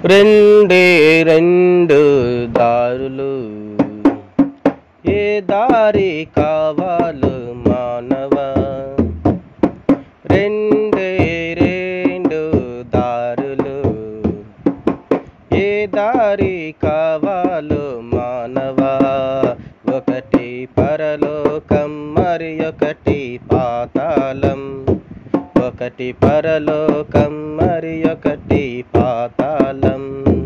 రెండే రెండు దారులు ఏ దారి కావాలు మానవ రెండే రెండు దారులు ఏ దారి కావాలు మానవ ఒకటి పరలోకం మరి ఒకటి పాతాళం ఒకటి పరలోకం మరి ఒకటి పాతాళం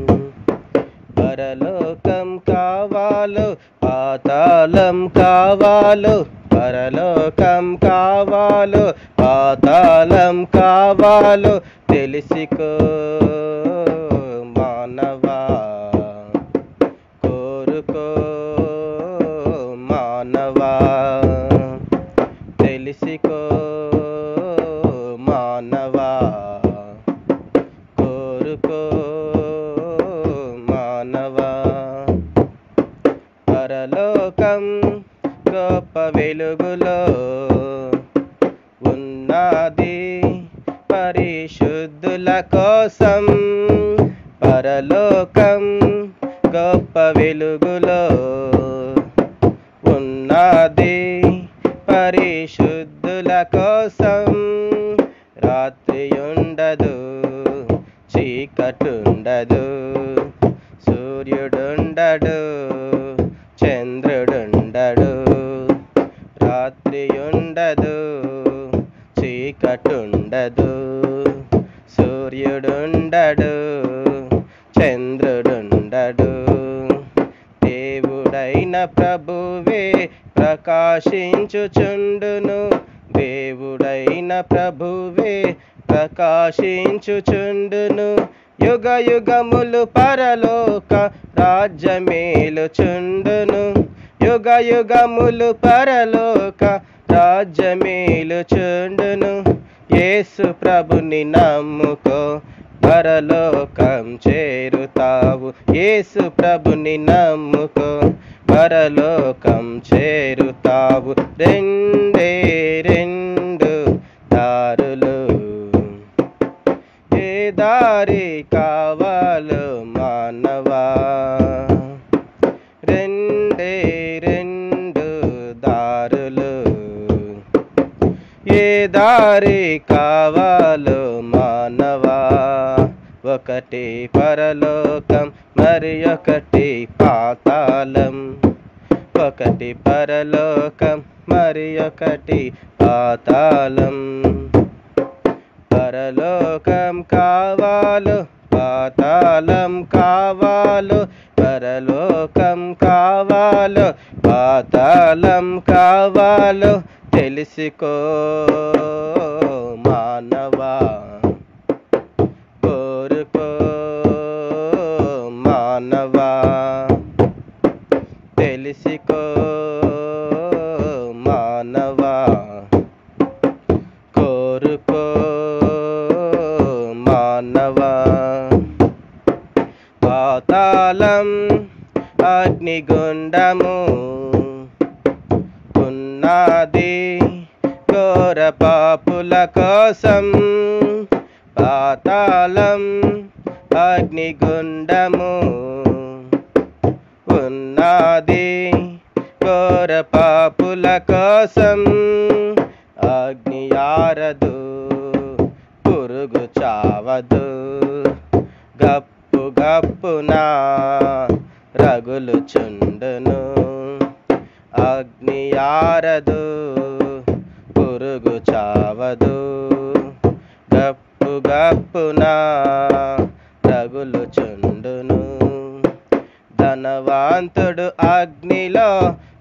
పరలోకం కావాలు పాతాళం కావాలు పరలోకం కావాలు పాతాళం కావాలు తెలిసికో మానవా కోరుకో మానవా తెలిసికో మానవా కోరుకో మానవా పరలోకం గొప్ప వెలుగులో ఉన్నది పరిశుద్ధుల కోసం పరలోకం గొప్ప వెలుగులో ఉన్నది పరిశుద్ధుల కోసం రాత్రి ఉండదు చీకటుండదు సూర్యుడుండడు చంద్రుడుండడు రాత్రి ఉండదు చీకటుండదు సూర్యుడుండడు చంద్రుడుండడు దేవుడైన ప్రభువే ప్రకాశించుచుండును దేవుడైన ప్రభువే ప్రకాశించుచుండును యుగ యుగములు పరలోక రాజ్యమేలుచుండును యుగ యుగములు పరలోక రాజ్యమేలుచుండును యేసు ప్రభుని నమ్ముకో పరలోకం చేరుతావు యేసు ప్రభుని నమ్ముకో పరలోకం చేరుతావు రెండే రెండు దారులు ఏ దారి కావాలో మానవా రెండే రెండు దారులు ఏ దారి కావాలో మానవా ఒకటి పరలోకం మరి ఒకటి పాతాళం ఒకటి పరలోకం మరి ఒకటి పాతాళం పరలోకం కావాలు పాతాళం కావాలు పరలోకం కావాలు పాతాళం కావాలు తెలుసుకో మానవా కోరుకో మానవా తెలిసికో మానవా కోరుకో మానవా పాతాళం అగ్నిగుండము ఉన్నది ఘోర పాపుల కోసం పాతాళం అగ్నిగుండము ఉన్నది ఘోర పాపుల కోసం అగ్ని ఆరదు పురుగు చావదు గప్పు గప్పునా రగులు చుండును అగ్ని ఆరదు పురుగు చావదు గప్పు గప్పునా రగులు చుండును ధనవంతుడు అగ్నిలో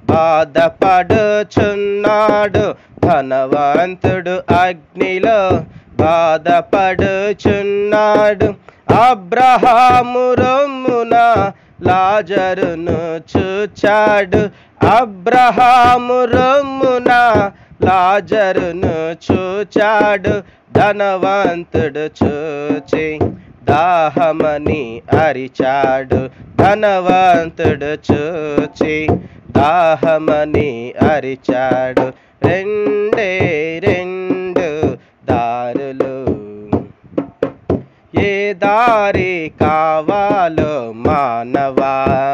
బాధపడుచున్నాడు ధనవంతుడు అగ్నిలో బాధపడుచున్నాడు అబ్రహాము రొమ్మున లాజరును చూచాడు అబ్రహాము రొమ్మున లాజరును చూచాడు ధనవంతుడు చూచి దాహమని అరిచాడు ధనవంతుడు చూచి దాహమని అరిచాడు రెండే రెండు దారులు ఏ దారి కావాలో మానవా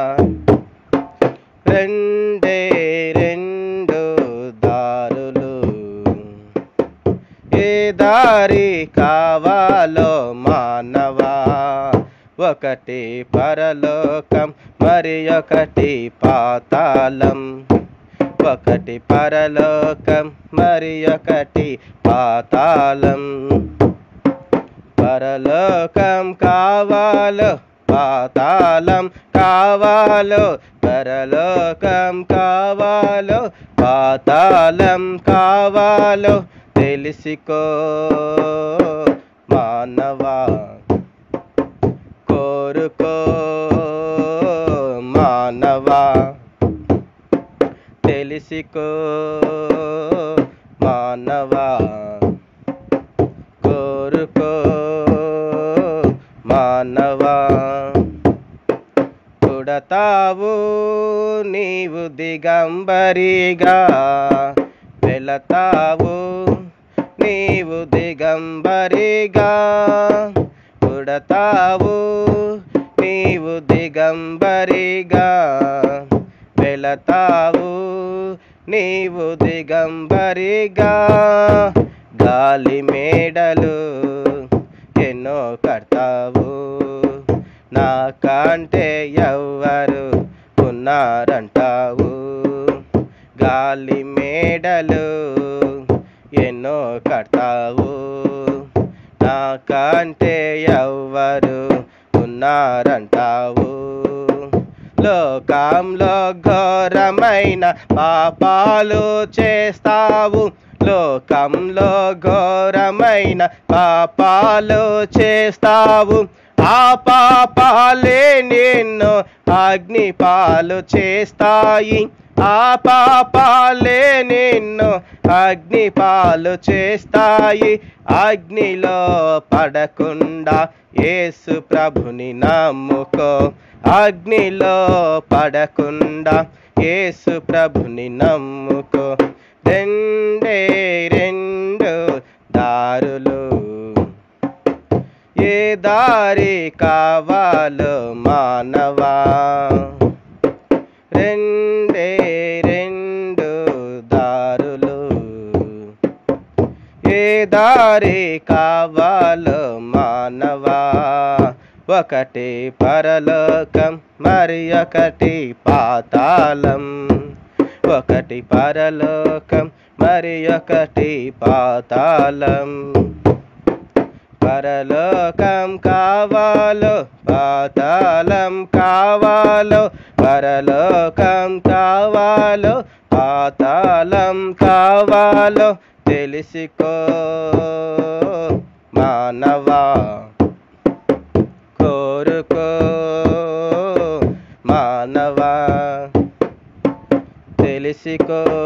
రెండే రెండు దారులు ఏ దారి కావాలో మానవా ఒకటి పరలోకం మరి ఒకటి పాతాళం ఒకటి పరలోకం మరి ఒకటి పాతాళం పరలోకం కావాలో పాతాళం కావాలో పరలోకం కావాలో పాతాళం కావాలో తెలిసికో మానవా కోరుకో మానవా తెలిసికో మానవా కోరుకో మానవా పుడతావు నీవు దిగంబరిగా వెళతావు నీవు దిగంబరిగా పుడతావు నీవు దిగంబరిగా వెళతావు నీవు దిగంబరిగా గాలి మేడలు ఎన్నో కడతావు నాకంటే ఎవ్వరు ఉన్నారంటావు గాలి మేడలు ఎన్నో కడతావు నాకంటే ఎవ్వరు ఉన్నారంటావు లోకంలో ఘోరమైన పాపాలు చేస్తావు లోకంలో ఘోరమైన పాపాలు చేస్తావు ఆ పాపాలే నిన్ను అగ్నిపాలు చేస్తాయి ఆ పాపాలే నిన్ను అగ్నిపాలు చేస్తాయి అగ్నిలో పడకుండా యేసు ప్రభుని నమ్ముకో అగ్నిలో పడకుండా యేసు ప్రభుని నమ్ముకో రెండే రెండు దారులు ఏ దారి కావాలో మానవా రెండే రెండు దారులు ఏ దారి కావాలో మానవా ఒకటి పరలోకం మరి ఒకటి పాతాళం ఒకటి పరలోకం మరి ఒకటి పాతాళం పరలోకం కావాలో పాతాళం కావాలో పరలోకం కావాలో పాతాళం కావాలో తెలిసికో మానవా కోరుకో మానవా తెలిసికో